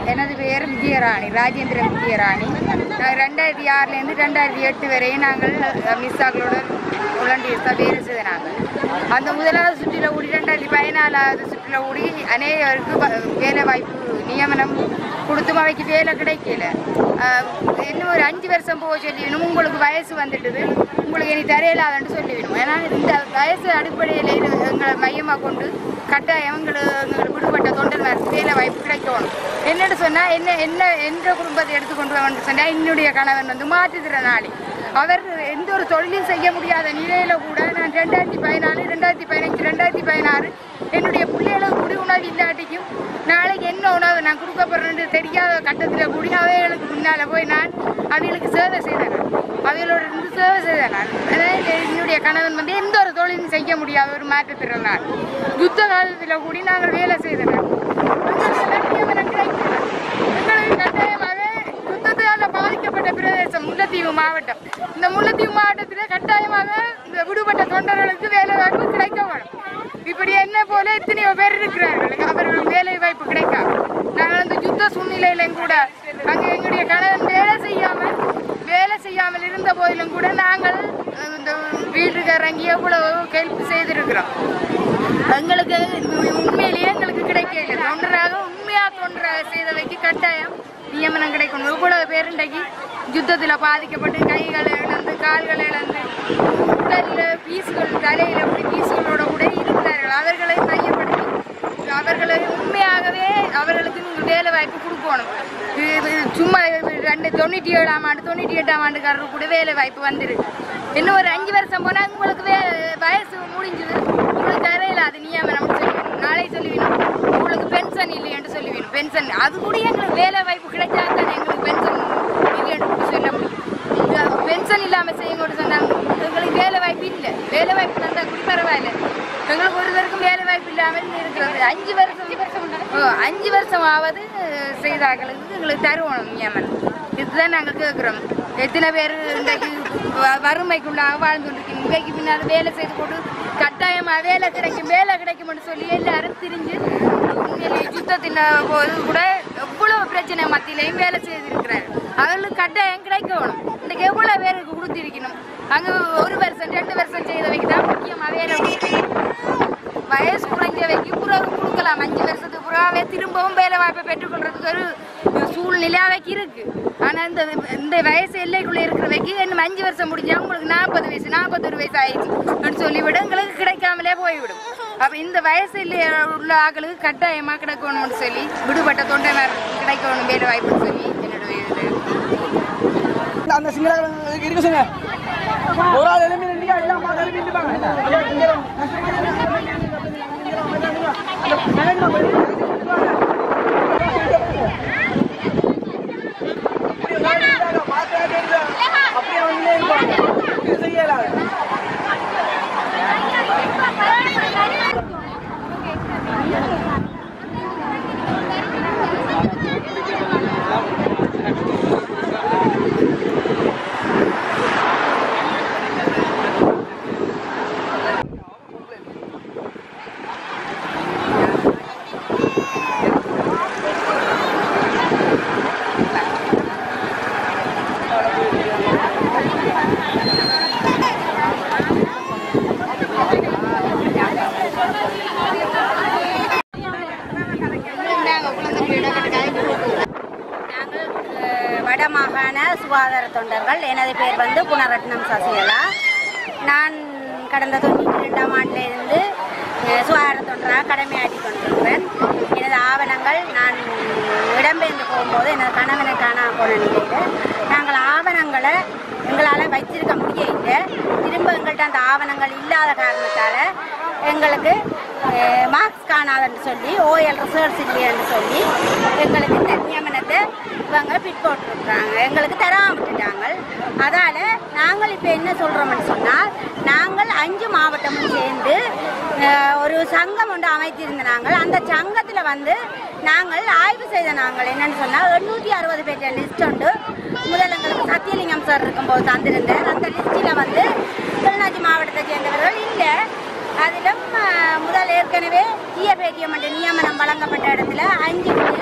எனது பெயர் விஜயராணி ராஜேந்திரன் விஜயராணி நான் ரெண்டாயிரத்தி ஆறுலேருந்து ரெண்டாயிரத்தி எட்டு வரையும் நாங்கள் மிஸ்ஸாக்களோட வாலண்டியர்ஸாக வேலை செய்த நாங்கள் அந்த முதலாவது சுற்றில கூடி ரெண்டாயிரத்தி பதினாலாவது சுற்றில கூடி அநேகருக்கு வ- வேலை வாய்ப்பு நியமனம் கொடுத்தும் அவைக்கு வேலை கிடைக்கல ஆஹ் இன்னும் ஒரு அஞ்சு வருஷம் போக சொல்லிவிடும் உங்களுக்கு வயசு வந்துட்டுது உங்களுக்கு இனி தரையிலாதுன்னு சொல்லிவிடும் ஏன்னா இந்த வயசு அடிப்படையில் இது எங்களை மையமாக கொண்டு கட்டாயம் எங்களுக்கு எங்களுக்கு விடுபட்ட தொண்டர்களுக்கு வேலை வாய்ப்பு கிடைக்கணும் என்னன்னு சொன்னால் என்ன என்ன என்ற குடும்பத்தை எடுத்துக்கொண்டு வந்து சொன்னால் என்னுடைய கணவன் வந்து மாற்றுத்திறனாளி அவர் எந்த ஒரு தொழிலும் செய்ய முடியாத நிலையில கூட நான் ரெண்டாயிரத்தி பதினாலு ரெண்டாயிரத்தி பதினஞ்சு ரெண்டாயிரத்தி பதினாறு என்னுடைய பிள்ளைகளுக்கு குடி உணவு இல்லாட்டிக்கும் நாளைக்கு என்ன உணவு நான் கொடுக்க போறேன்னு தெரியாத கட்டத்தில் கூடி அவைகளுக்கு முன்னால் போய் நான் அவைகளுக்கு சேவை செய்தேன் அவைகளோட இருந்து சேவை செய்தேன் நான் அதாவது என்னுடைய கணவன் வந்து எந்த ஒரு தொழிலும் செய்ய முடியாத ஒரு மாற்றுத்திறனாள் யுத்த காலத்தில் கூடி நாங்கள் வேலை செய்தனர் எங்களுக்கு கட்டாயமாக யுத்தத்தால் பாதிக்கப்பட்ட பிரதேசம் முல்லைத்தீவு மாவட்டம் இந்த முல்லைத்தீவு மாவட்டத்தில் கட்டாயமாக இந்த விடுபட்ட தொண்டர்களுக்கு வேலை வாய்ப்பு கிடைக்க வேணும் இப்படி என்ன போல எத்தனையோ பேர் இருக்கிறார்கள் அவர்கள் வேலை வாய்ப்பு கிடைக்காம நாங்கள் அந்த யுத்த சூழ்நிலையிலும் கூட அங்கே எங்களுடைய கணவன் வேலை செய்யாமல் வேலை செய்யாமல் இருந்த போதிலும் கூட நாங்கள் அஹ், இந்த வீட்டுக்கு இறங்கி எவ்வளவு ஹெல்ப் செய்திருக்கிறோம் எங்களுக்கு உண்மையிலேயே எங்களுக்கு கிடைக்கல தொண்டராக உண்மையா தொண்டராக செய்தவைக்கு கட்டாயம் நியமனம் கிடைக்கணும் இவ்வளவு பேர் இன்றைக்கு யுத்தத்தில் பாதிக்கப்பட்டு கைகளை இழந்து கால்களை இழந்து உடலில் பீசுகள் தலையில அப்படி பீசுகளோட கூட இருக்கிறார்கள் அவர்களை மையப்படுத்தி அவர்களை உண்மையாகவே அவர்களுக்கு நீங்கள் வேலை வாய்ப்பு கொடுக்கணும் இது- இது சும்மா இது ரெண்டு தொண்ணூற்றி ஏழாம் ஆண்டு தொண்ணூற்றி எட்டாம் ஆண்டுக்காரருக்கு கூட வேலை வாய்ப்பு வந்துருக்கு இன்னும் ஒரு அஞ்சு வருஷம் போனால் உங்களுக்கு வே வயசு முடிஞ்சது உங்களுக்கு தரையில் அது நியமனம் சொல்லிவிடும் நாளை சொல்லிவிடும் உங்களுக்கு பென்ஷன் இல்லையென்று சொல்லிவிடும் பென்ஷன் அது கூட எங்களுக்கு வேலை வாய்ப்பு கிடைச்சா தானே எங்களுக்கு பென்ஷன் இல்லையென்று கூட சொல்ல முடியும் பென்ஷன் இல்லாமல் செய்யுங்கன்னு சொன்னாங்க எங்களுக்கு வேலை வாய்ப்பு இல்லை வேலை வாய்ப்பு தந்தால் கூட பரவாயில்ல எங்களுக்கு ஒருவருக்கும் வேலை வாய்ப்பு இல்லாமல் இருக்கிறது அஞ்சு வருஷம் ஓ, அஞ்சு வருஷம் ஆவது செய்தார்களுக்கு எங்களுக்கு தருவோம் நியமனம் இதுதான் நாங்கள் கேட்குறோம் எத்தனை பேர் இன்றைக்கு வ- வறுமைக்குள்ளாக வாழ்ந்துருக்கீங்க இன்றைக்கு பின்னால் வேலை செய்து போட்டு கட்டாயமாக வேலை கிடைக்கும் வேலை கிடைக்கும்னு சொல்லி எல்லாரும் திரிஞ்சு உண்மையிலேயே யுத்தத்தின் போது கூட எவ்வளவு பிரச்சனை மத்தியிலையும் வேலை செய்திருக்கிறார் அவர்களுக்கு கட்டாயம் கிடைக்கணும் இன்னைக்கு எவ்வளோ பேருக்கு கொடுத்திருக்கணும் அங்கே ஒரு வருஷம் ரெண்டு வருஷம் செய்தவைக்கு தான் முக்கியமாக வேலை வயசு குறைஞ்சவைக்கு பிறகு கொடுக்கலாம் அஞ்சு வருஷத்துக்கு பிறகாவே திரும்பவும் வேலை வாய்ப்பை பெற்றுக்கொள்றதுக்கு ஒரு சூழ்நிலை அவைக்கு இருக்கு ஆனால் இந்த இந்த வயசு எல்லைக்குள்ளே இருக்கிறவைக்கு இன்னும் அஞ்சு வருஷம் முடிஞ்சா உங்களுக்கு நாற்பது வயசு நாற்பத்தொரு வயசு ஆயிடுச்சு சொல்லிவிட எங்களுக்கு கிடைக்காமலே போய்விடும் அப்போ இந்த வயசு இல்லை உள்ள ஆட்களுக்கு கட்டாயமாக கிடைக்கணும்னு சொல்லி விடுபட்ட தொண்டனர் கிடைக்கணும் வேலை வாய்ப்புன்னு சொல்லி என்னுடைய இது அந்த- அந்த சிங்கள இருக்க சொங்க ஒரு ஆள் எழுப்பி நின்றீங்க எல்லாம் பார்த்து எழுப்பி நின்றுப்பாங்க அப்படியே வந்து இது செய்யலாம் நாங்கள் அஹ், வடமாகாண சுகாதார தொண்டர்கள் எனது பேர் வந்து குணரட்னம் சசிகலா நான் கடந்த தொண்ணூற்றி ரெண்டாம் ஆண்டிலிருந்து அஹ், சுகாதார தொண்டராக கடமையாற்றி கொண்டிருக்கிறேன் எனது ஆவணங்கள் நான் இடம்பெயர்ந்து போகும்போது எனது கணவனை காணா போன நிலையில் நாங்கள் ஆவணங்களை எங்களால் வைத்திருக்க முடியல திரும்ப எங்கள்கிட்ட அந்த ஆவணங்கள் இல்லாத காரணத்தால் எங்களுக்கு மார்க்ஸ் காணாதுன்னு சொல்லி ஓஎல் ரிசர்ச் இல்லைன்னு சொல்லி எங்களுக்கு இந்த நியமனத்தை இவங்க பிட் போட்டுருக்குறாங்க எங்களுக்கு தராம விட்டுட்டாங்க அதால் நாங்கள் இப்போ என்ன சொல்கிறோம்னு சொன்னால் நாங்கள் அஞ்சு மாவட்டமும் சேர்ந்து அஹ், ஒரு சங்கம் ஒன்று அமைத்திருந்த நாங்கள் அந்த சங்கத்தில் வந்து நாங்கள் ஆய்வு செய்த நாங்கள் என்னன்னு சொன்னால் எண்ணூற்றி அறுபது பேர் லிஸ்ட் உண்டு முதல் எங்களுக்கு சத்தியலிங்கம் சார் இருக்கும்போது தந்திருந்தேன் அந்த லிஸ்ட்டில் வந்து கிளிநொச்சி மாவட்டத்தை சேர்ந்தவர்கள் இல்லை அதிலும் அஹ், முதல் ஏற்கனவே டிஎபேடிஎம் என்ற நியமனம் வழங்கப்பட்ட இடத்துல அஞ்சு பேர்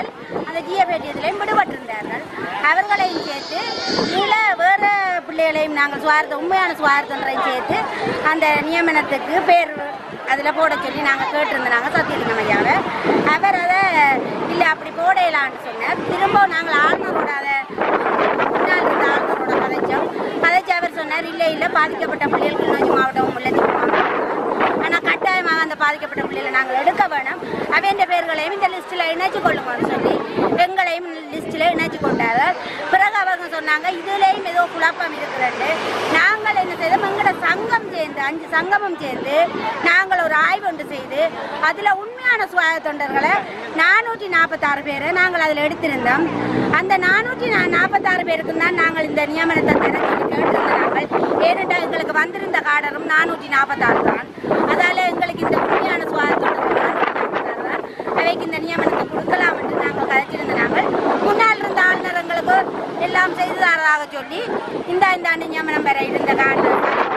அந்த ஜிஎபேட்டியத்திலையும் விடுபட்டிருந்தார்கள் அவர்களையும் சேர்த்து இதில் வேறு பிள்ளைகளையும் நாங்கள் சுவார்த்த உண்மையான சுவார்த்தன்றையும் சேர்த்து அந்த நியமனத்துக்கு பேர் அதில் போட சொல்லி நாங்கள் கேட்டிருந்தாங்க சத்தியலிங்கம் ஐயாவை அவர் அதை இல்லை அப்படி போடலான்னு சொன்னார் திரும்ப நாங்கள் ஆளுநரோட அதை முன்னாள் இருந்த ஆளுநரோட கதைச்சோம் கதைச்சு அவர் சொன்னார் இல்லை இல்லை பாதிக்கப்பட்ட பிள்ளைகள் கிளிநொச்சி மாவட்டம் முல்லைத்தீவு மாவட்டம் ஆனால் கட்டாயமாக அந்த பாதிக்கப்பட்ட பிள்ளைகளை நாங்கள் எடுக்க வேணும் அவன் பேர்களையும் இந்த லிஸ்ட்டில் இணைச்சு கொள்ளுங்கன்னு சொல்லி எங்களையும் லிஸ்ட்டில் இணைச்சு கொண்டாங்க பிறகு அவங்க சொன்னாங்க இதுலேயும் ஏதோ குழப்பம் இருக்கிறது நாங்கள் என்ன செய்தோம் எங்களோட சங்கம் சேர்ந்து அஞ்சு சங்கமும் சேர்ந்து நாங்கள் ஒரு ஆய்வு ஒன்று செய்து அதில் உண்மையான சுவாய தொண்டர்களை நானூற்றி நாற்பத்தாறு பேரை நாங்கள் அதில் எடுத்திருந்தோம் அந்த நானூற்றி நாற்பத்தாறு பேருக்கு தான் நாங்கள் இந்த நியமனத்தை தர சொல்லி கேட்டிருந்தாங்க ஏனென்றால் எங்களுக்கு வந்திருந்த காடரும் நானூற்றி நாற்பத்தாறு தான் அதால எங்களுக்கு இந்த உண்மையான சுவாய தொண்டர்கள் நானூற்றி நாற்பத்தாறு தான் அவைக்கு இந்த நியமனத்தை கொடுக்கலாம் என்று நாங்கள் கதைச்சிருந்த நாங்கள் முன்னால் இருந்த ஆளுநர் எங்களுக்கு எல்லாம் செய்து தரதாக சொல்லி இந்த இந்த ஆண்டு நியமனம் பெற இருந்த காரணம்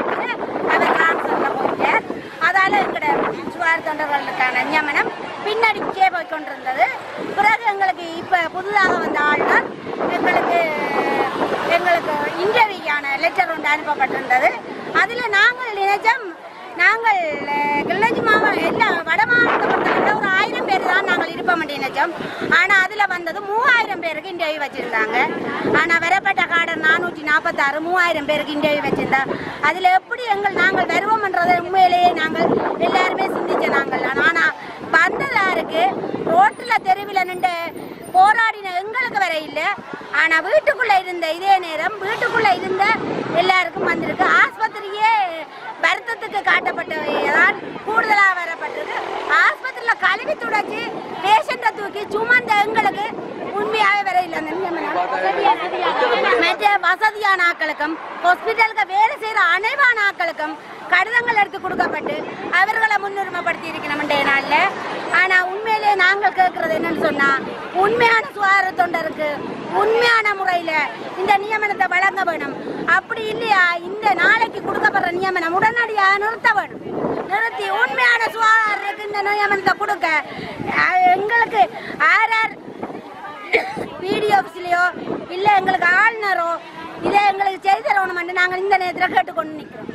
அவர் டிரான்ஸ்ஃபரில் போயிட்டார் அதால எங்களோட சுவார் தொண்டர்களுக்கான நியமனம் பின்னடிக்கே போய் கொண்டிருந்தது பிறகு எங்களுக்கு இப்போ புதிதாக வந்த ஆளுநர் எங்களுக்கு எங்களுக்கு இன்டர்வியூக்கான லெட்டர் ஒன்று அனுப்பப்பட்டிருந்தது அதில் நாங்கள் நினைச்சோம் நாங்கள் அஹ், கிளிநொச்சி மாவட்டம் எல்லா வட மாவட்டத்தை பொறுத்தவரை ஒரு ஆயிரம் பேர் தான் நாங்கள் இருப்போம் நினைச்சோம் ஆனால் அதில் வந்தது மூவாயிரம் பேருக்கு இன்டர்வியூ வச்சுருந்தாங்க ஆனால் வரப்பட்ட கார்டர் நானூற்றி நாற்பத்தாறு மூவாயிரம் பேருக்கு இன்டர்வியூ வச்சுருந்தா அதில் எப்படி எங்கள் நாங்கள் வருவோம்ன்றதை உண்மையிலேயே நாங்கள் எல்லாருமே சிந்திச்ச நாங்கள் ஆனால் வந்ததாருக்கு ரோட்டில் தெருவில் நின்று போராடின எங்களுக்கு வர இல்லை ஆனால் வீட்டுக்குள்ளே இருந்த இதே நேரம் வீட்டுக்குள்ளே இருந்த எல்லாருக்கும் வந்திருக்கு ஆஸ்பத்திரியே வருத்தத்துக்கு காட்டப்பட்டதான் கூடுதலாக வரப்பட்டிருக்கு ஆஸ்பத்திரியில் கழுவி துடைச்சி பேஷண்ட்டை தூக்கி சுமந்த எங்களுக்கு உண்மையாகவே வர இல்லை அந்த நியமனம். மற்ற வசதியான ஆட்களுக்கும் ஹாஸ்பிட்டலுக்கு வேலை செய்கிற அனைவான ஆட்களுக்கும் கடிதங்கள் எடுத்து கொடுக்கப்பட்டு அவர்களை முன்னுரிமைப்படுத்தி இருக்கணும் இன்றைய நாளில் ஆனால் உண்மையிலே நாங்கள் கேட்குறது என்னன்னு சொன்னால் உண்மையான சுகாதார தொண்டருக்கு உண்மையான முறையில் இந்த நியமனத்தை வழங்க வேணும் அப்படி இல்லையா இந்த நாளைக்கு கொடுக்கப்படுற நியமனம் உடனடியாக நிறுத்த வேணும் நிறுத்தி உண்மையான சுகாதாரத்துக்கு இந்த நியமனத்தை கொடுக்க அஹ், எங்களுக்கு ஆர் ஆர் பிடிஎஃப்ஸ்லையோ இல்லை எங்களுக்கு ஆளுநரோ இதை எங்களுக்கு செய்து தரணுமென்று நாங்கள் இந்த நேரத்தில் கேட்டுக்கொண்டு நிற்கிறோம்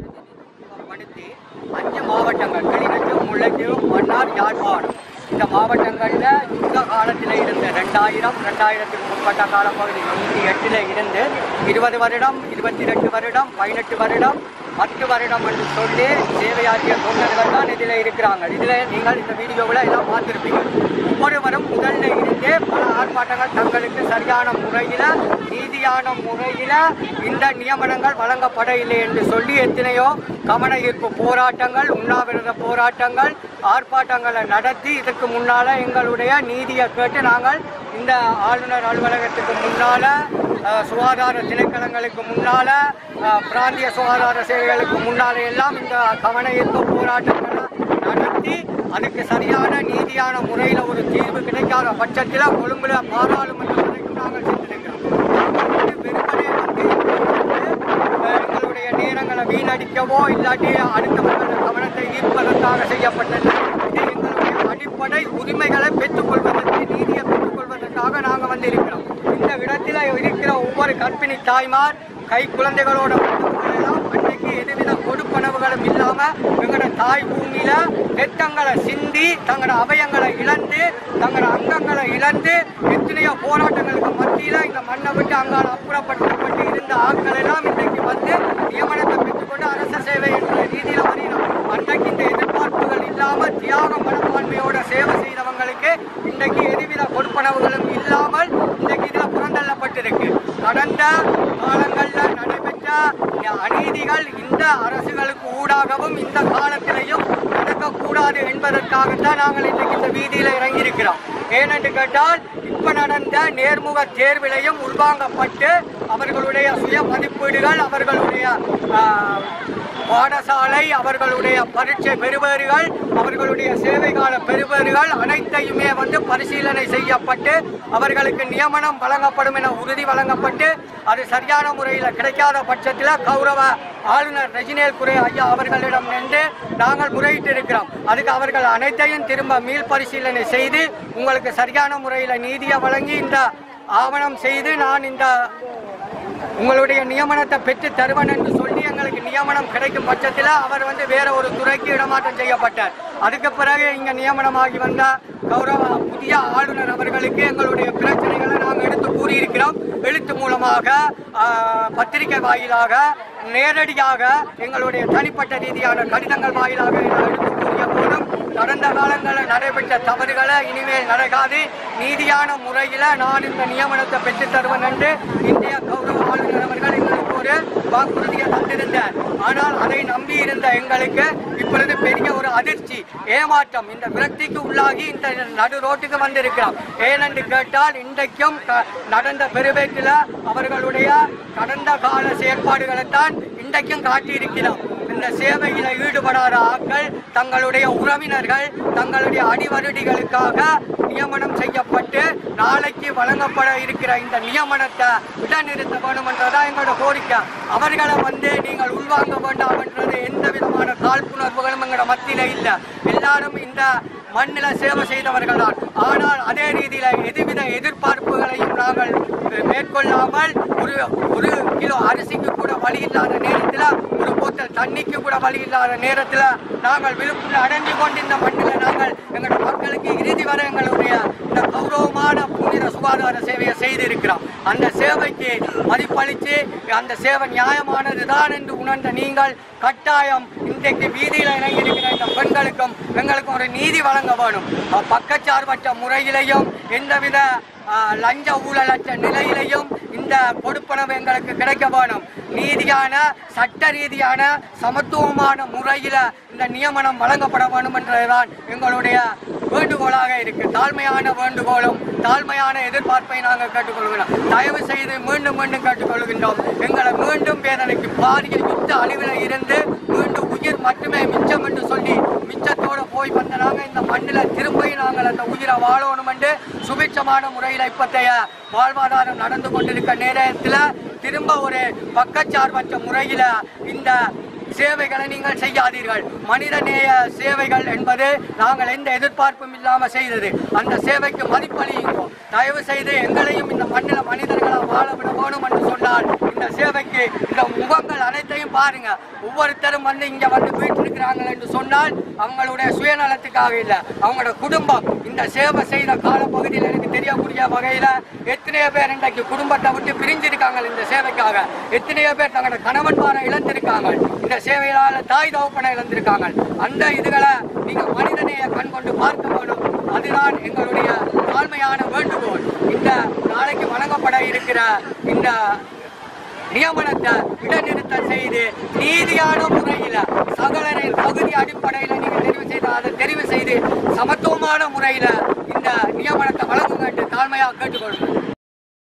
படுத்தி அஞ்சு மாவட்டங்கள் கிளிநொச்சி முல்லைத்தீவு மன்னார் யாழ்ப்பாணம் இந்த மாவட்டங்களில் யுத்த காலத்தில் இருந்து ரெண்டாயிரம் ரெண்டாயிரத்துக்கு முற்பட்ட காலப்பகுதி நூற்றி எட்டில் இருந்து இருபது வருடம் இருபத்தி ரெண்டு வருடம் பதினெட்டு வருடம் பத்து வருடம் என்று சொல்லி சேவையாற்றிய தொண்டர்கள் தான் இதில் இருக்கிறாங்க இதில் நீங்கள் இந்த வீடியோவில் எல்லாம் பார்த்துருப்பீங்க ஒவ்வொருவரும் முதல்ல இருந்தே பல ஆர்ப்பாட்டங்கள் தங்களுக்கு சரியான முறையில் நீதியான முறையில் இந்த நியமனங்கள் வழங்கப்பட இல்லை என்று சொல்லி எத்தனையோ கவன ஈர்ப்பு போராட்டங்கள் உண்ணாவிரத போராட்டங்கள் ஆர்ப்பாட்டங்களை நடத்தி இதுக்கு முன்னால எங்களுடைய நீதியை கேட்டு நாங்கள் இந்த ஆளுநர் அலுவலகத்துக்கு முன்னால அஹ், சுகாதார திணைக்களங்களுக்கு முன்னால அஹ், பிராந்திய சுகாதார சேவைகளுக்கு முன்னால எல்லாம் இந்த கவன ஈர்ப்பு போராட்டங்களை நடத்தி அதுக்கு சரியான நீதியான முறையில் ஒரு தீர்வு கிடைக்காத பட்சத்தில் கொழும்புல பாராளுமன்றம் வரைக்கும் நாங்கள் சென்றிருக்கிறோம் வெறுமனே வந்து அஹ், எங்களுடைய நேரங்களை வீணடிக்கவோ இல்லாட்டி அடுத்தவர்கள் கவனத்தை ஈர்ப்பதற்காக செய்யப்பட்டது இது எங்களுடைய அடிப்படை உரிமைகளை பெற்றுக்கொள்வதற்கு நீதியை பெற்றுக்கொள்வதற்காக நாங்கள் வந்து இருக்கிறோம் இந்த இடத்துல இருக்கிற ஒவ்வொரு கர்ப்பிணி தாய்மார் கை குழந்தைகளோட வந்தவர்கள் எல்லாம் அன்னைக்கு எதுவித கொடுப்பனவுகளும் இல்லாம எங்களோட தாய் பூமியில ரத்தங்களை சிந்தி தங்களோட அவயங்களை இழந்து தங்களோட அங்கங்களை இழந்து எத்தனையோ போராட்டங்களுக்கு மத்தியில இந்த மண்ணை விட்டு அங்கால அப்புறப்படுத்தப்பட்டு இருந்த ஆட்கள் எல்லாம் இன்றைக்கு வந்து நியமனத்தை பெற்றுக்கொண்டு அரச சேவை என்ற ரீதியில வரையணும் அன்றைக்கு இந்த எதிர்பார்ப்புகள் இல்லாம தியாக மனப்பான்மையோட சேவை செய்தவங்களுக்கு இன்றைக்கு எதுவித கொடுப்பனவுகளும் இல்லாமல் இன்றைக்கு இதுல புறந்தள்ளப்பட்டிருக்கு கடந்த காலங்கள்ல நடைபெற்ற அநீதிகள் இந்த அரசுகளுக்கு ஊடாகவும் இந்த காலத்திலையும் நடக்கக்கூடாது என்பதற்காகத்தான் நாங்கள் இன்றைக்கு இந்த வீதியில இறங்கி இருக்கிறோம் ஏனென்று கேட்டால் இப்ப நடந்த நேர்முக தேர்விலையும் உள்வாங்கப்பட்டு அவர்களுடைய சுய மதிப்பீடுகள் அவர்களுடைய ஆஹ், பாடசாலை அவர்களுடைய பரீட்சை பெறுபேறுகள் அவர்களுடைய சேவை கால பெறுபேறுகள் அனைத்தையுமே வந்து பரிசீலனை செய்யப்பட்டு அவர்களுக்கு நியமனம் வழங்கப்படும் என உறுதி வழங்கப்பட்டு அது சரியான முறையில் கிடைக்காத பட்சத்தில் கௌரவ ஆளுநர் ரஜினேல் குரே ஐயா அவர்களிடம் நின்று நாங்கள் முறையிட்டு இருக்கிறோம் அதுக்கு அவர்கள் அனைத்தையும் திரும்ப மீள் பரிசீலனை செய்து உங்களுக்கு சரியான முறையில் நீதியை வழங்கி இந்த ஆவணம் செய்து நான் இந்த உங்களுடைய நியமனத்தை பெற்று தருவன் என்று சொல்லி எங்களுக்கு நியமனம் கிடைக்கும் பட்சத்தில் அவர் வந்து வேற ஒரு துறைக்கு இடமாற்றம் செய்யப்பட்டார் அதுக்கு பிறகு இங்க நியமனமாகி வந்த கௌரவ புதிய ஆளுநர் அவர்களுக்கு எங்களுடைய பிரச்சனைகளை நாங்கள் எடுத்து கூறியிருக்கிறோம் எழுத்து மூலமாக ஆஹ், பத்திரிகை வாயிலாக நேரடியாக எங்களுடைய தனிப்பட்ட ரீதியான கடிதங்கள் வாயிலாக நான் எடுத்து கூறிய போதும் கடந்த காலங்களில் நடைபெற்ற தவறுகளை இனிமேல் நடக்காது நீதியான முறையில் நான் இந்த நியமனத்தை பெற்றுத் தருவேன் என்று இந்திய கௌரவ ஆளுநர் அவர்கள் எங்களுக்கு ஒரு வாக்குறுதியை தந்திருந்தார் ஆனால் அதை நம்பி இருந்த எங்களுக்கு இப்பொழுது பெரிய ஒரு அதிர்ச்சி ஏமாற்றம் இந்த விரக்திக்கு உள்ளாகி இந்த நடு ரோட்டுக்கு வந்திருக்கிறோம் ஏனென்று கேட்டால் இன்றைக்கும் க- நடந்த பெருவேட்டில் அவர்களுடைய கடந்த கால செயற்பாடுகளைத்தான் இன்றைக்கும் காட்டியிருக்கிறோம் இந்த சேவையில ஈடுபடாத ஆட்கள் தங்களுடைய உறவினர்கள் தங்களுடைய அடிவருடிகளுக்காக நியமனம் செய்யப்பட்டு நாளைக்கு வழங்கப்பட இருக்கிற இந்த நியமனத்தை இடைநிறுத்த வேண்டும் என்றதான் எங்களோட கோரிக்கை அவர்களை வந்து நீங்கள் உள்வாங்க வேண்டாம் என்றது எந்த விதமான காழ்ப்புணர்வுகளும் எங்களோட மத்தியில இல்லை எல்லாரும் இந்த மண்ணில் சேவை செய்தவர்கள் தான் ஆனால் அதே ரீதியில எதுவித எதிர்பார்ப்புகளையும் நாங்கள் மேற்கொள்ளாமல் ஒரு ஒரு கிலோ அரிசிக்கு கூட வழி இல்லாத நேரத்தில் ஒரு போத்தல் தண்ணிக்கு கூட வழி இல்லாத நேரத்தில் நாங்கள் விழுப்புணர்வு அடைஞ்சு கொண்டு இந்த மண்ணில் நாங்கள் எங்களோட மக்களுக்கு இறுதி வரை எங்களுடைய இந்த கௌரவமான புனித சுகாதார சேவையை செய்திருக்கிறோம் அந்த சேவைக்கு மதிப்பளித்து அந்த சேவை நியாயமானது தான் என்று உணர்ந்த நீங்கள் கட்டாயம் இன்றைக்கு வீதியில் இறங்கி இருக்கிற இந்த பெண்களுக்கும் எங்களுக்கும் ஒரு நீதி வழங்க வேணும் அஹ் பக்கச்சார்பற்ற முறையிலையும் எந்தவித அஹ், லஞ்ச ஊழலற்ற நிலையிலையும் இந்த கொடுப்பனவு எங்களுக்கு கிடைக்க வேணும் நீதியான சட்ட ரீதியான சமத்துவமான முறையில் இந்த நியமனம் வழங்கப்பட வேண்டும் என்றதுதான் எங்களுடைய வேண்டுகோளாக இருக்கு தாழ்மையான வேண்டுகோளும் தாழ்மையான எதிர்பார்ப்பை நாங்கள் கேட்டுக்கொள்கிறோம் தயவு செய்து மீண்டும் மீண்டும் கேட்டுக்கொள்கின்றோம் எங்களை மீண்டும் வேதனைக்கு பாரிய யுத்த அழிவில் இருந்து மீண்டும் உயிர் மட்டுமே மிச்சம் என்று சொல்லி மிச்சத்தோட போய் வந்த நாங்கள் இந்த மண்ணில் திரும்ப நாங்கள் அந்த உயிரை வாழணும் என்று சுபிட்சமான முறையில் இப்பத்தைய வாழ்வாதாரம் நடந்து கொண்டிருக்க நேரத்தில் திரும்ப ஒரு பக்கச்சார்பற்ற முறையில் இந்த சேவைகளை நீங்கள் செய்யாதீர்கள் மனிதநேய சேவைகள் என்பது நாங்கள் எந்த எதிர்பார்ப்பும் இல்லாமல் செய்தது அந்த சேவைக்கு மதிப்பளியுங்கோ தயவு செய்து எங்களையும் இந்த மண்ணில் மனிதர்களாக வாழ விட வேணும் என்று சொன்னால் இந்த சேவைக்கு இந்த முகங்கள் அனைத்தையும் பாருங்க ஒவ்வொருத்தரும் வந்து இங்க வந்து வீட்டிருக்கிறாங்க என்று சொன்னால் அவங்களுடைய சுயநலத்துக்காக இல்லை அவங்களோட குடும்பம் இந்த சேவை செய்த காலப்பகுதியில் எனக்கு தெரியக்கூடிய வகையில எத்தனையோ பேர் இன்றைக்கு குடும்பத்தை விட்டு பிரிஞ்சிருக்காங்க இந்த சேவைக்காக எத்தனையோ பேர் தங்களோட கணவன்மாரை இழந்திருக்காங்க இந்த சேவையால தாய் தகப்பனை இழந்திருக்காங்க அந்த இதுகளை நீங்க மனிதனைய கண் கொண்டு பார்க்க வேணும் அதுதான் எங்களுடைய தாழ்மையான வேண்டுகோள் இந்த நாளைக்கு வழங்கப்பட இருக்கிற இந்த நியமனத்தை இடைநிறுத்தம் செய்து நீதியான முறையில் சகலரின் தகுதி அடிப்படையில் நீங்க தெரிவு செய்து அதை தெரிவு செய்து சமத்துவமான முறையில் இந்த நியமனத்தை வழங்குங்க என்று தாழ்மையாக கேட்டுக்கொள்கிறேன்